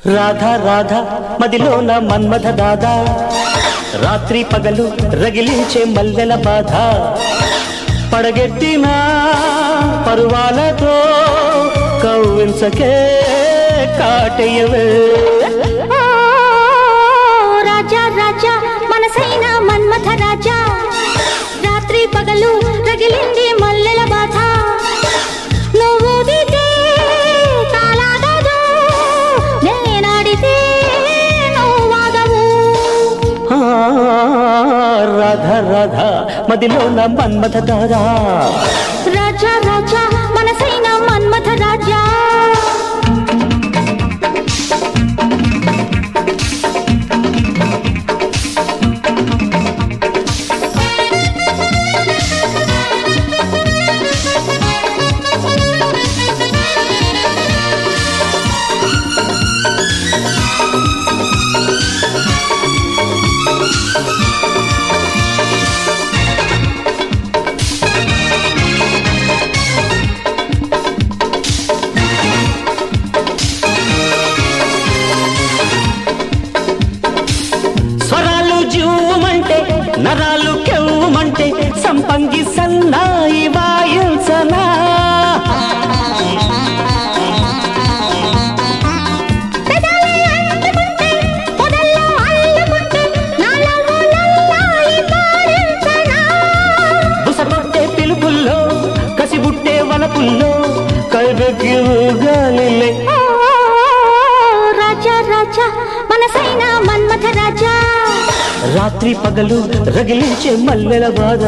రాధా రాధా మదిలోన మన్మథ దాదా రాత్రి పగలు రగిలించే మల్లెల బాధ పడగెత్తిన పరువాలతో కవ్వించకే కాటయ్యవే ఓ రాజా రాజా మనసైన మన్మథ రాజా రాత్రి పగలు రగిలింది మల్లెల బాధ నువ్వు దిగే తాళాగదు నేనాడితే నువ్వు వాగవు ఆ, రాధా రాధా మదిలోన మన్మథ దాదా రాజా రాజా మనసైన మన్మథ రాజా స్వరాలు జూమంటే నరాలు కెవ్వుమంటే సంపంగి సన్నాయి వాయించనా పెదాలే అంటుకుంటే పొదల్లో అల్లుకుంటే నాలో లల్లాయి పాడించనా బుసపట్టే పిలుపుల్లో కసిబుట్టే వలపుల్లో కైబెక్కి గాలిలే ఓ రాజా రాజా మనసైన మన్మథ రాజా రాత్రి పగలు రగిలించే మల్లెల బాధ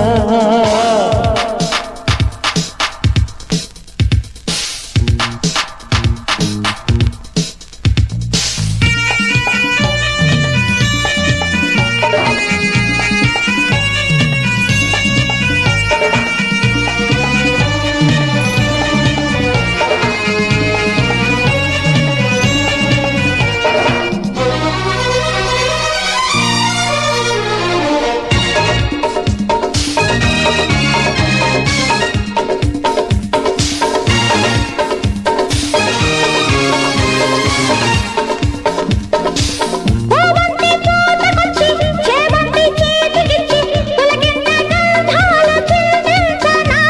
ఓ బంతి పూతకొచ్చి చేబంతి చేతికిచ్చి పులకింత గంధాల చిందించనా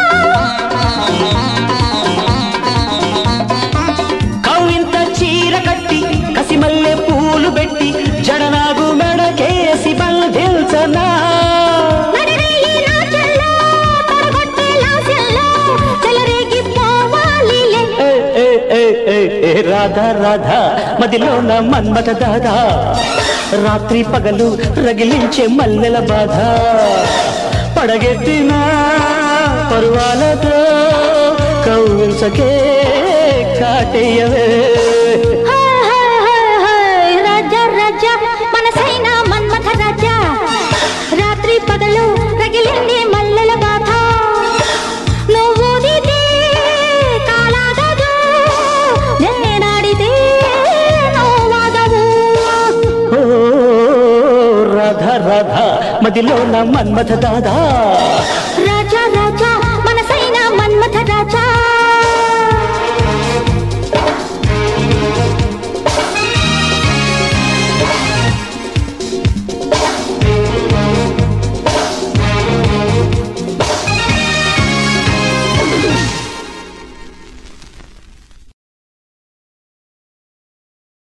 కవింత చీర కట్టి కసిమల్లె పూలు పెట్టి జడనాగు మెడకేసి బంధించనా నడిరేయి రాజల్లో తొడగొట్టే లాస్యంలో చెలరేగిపోవాలిలే ఏ, ఏ, ఏ, ఏ, ఏ, రాధా రాధా మదిలోన మన్మథ దాదా రాత్రి పగలు రగిలించే మల్లెల బాధ పడగెత్తిన పరువాలతో కౌవించకే కాటేయవే హాయ్ హాయ్ హాయ్ హాయ్ రాజా రాజా మనసైన మన్మథ రాజా రాత్రి పగలు రగిలింది మల్లెల బాధ నువ్వు దిదే కాలాగదు నేనాడితే నువ్వు వాగవు ఓ రాధా రాధా మదిలోన మన్మథ దాదా రాజా